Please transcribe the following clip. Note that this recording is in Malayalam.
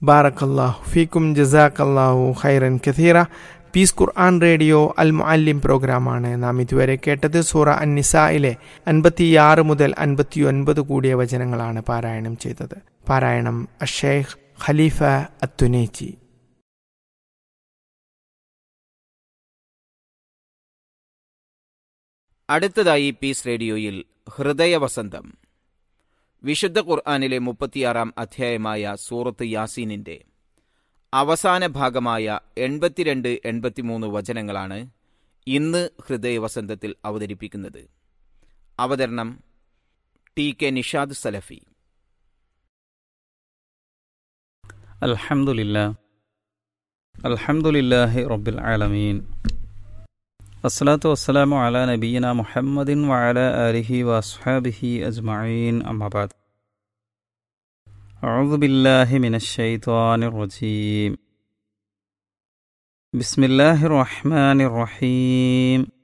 ബാറക്കല്ലാഹു ഫീക്കും ജസാക്കല്ലാഹു ഖൈറൻ കഥീറ പീസ് ഖുർആൻ റേഡിയോ അൽ മുഅല്ലിം പ്രോഗ്രാമാണ് നാം ഇതുവരെ കേട്ടത് സൂറ അന്നിസയിലെ അൻപത്തിയാറ് മുതൽ അൻപത്തിയൊൻപത് കൂടിയ വചനങ്ങളാണ് പാരായണം ചെയ്തത് പാരായണം അഷേഖ് ഖലീഫ അത്തുനേച്ചി അടുത്തതായി പീസ് റേഡിയോയിൽ ഹൃദയവസന്തം വിശുദ്ധ ഖുർആാനിലെ മുപ്പത്തിയാറാം അധ്യായമായ സൂറത്ത് യാസീനിന്റെ അവസാന ഭാഗമായ എൺപത്തിരണ്ട് എൺപത്തിമൂന്ന് വചനങ്ങളാണ് ഇന്ന് ഹൃദയവസന്തത്തിൽ അവതരിപ്പിക്കുന്നത് അവതരണം ടി കെ നിഷാദ് സലഫി الحمد لله الحمد لله رب العالمين الصلاة والسلام على نبينا محمد وعلى آله وأصحابه أجمعين أما بعد أعوذ بالله من الشيطان الرجيم بسم الله الرحمن الرحيم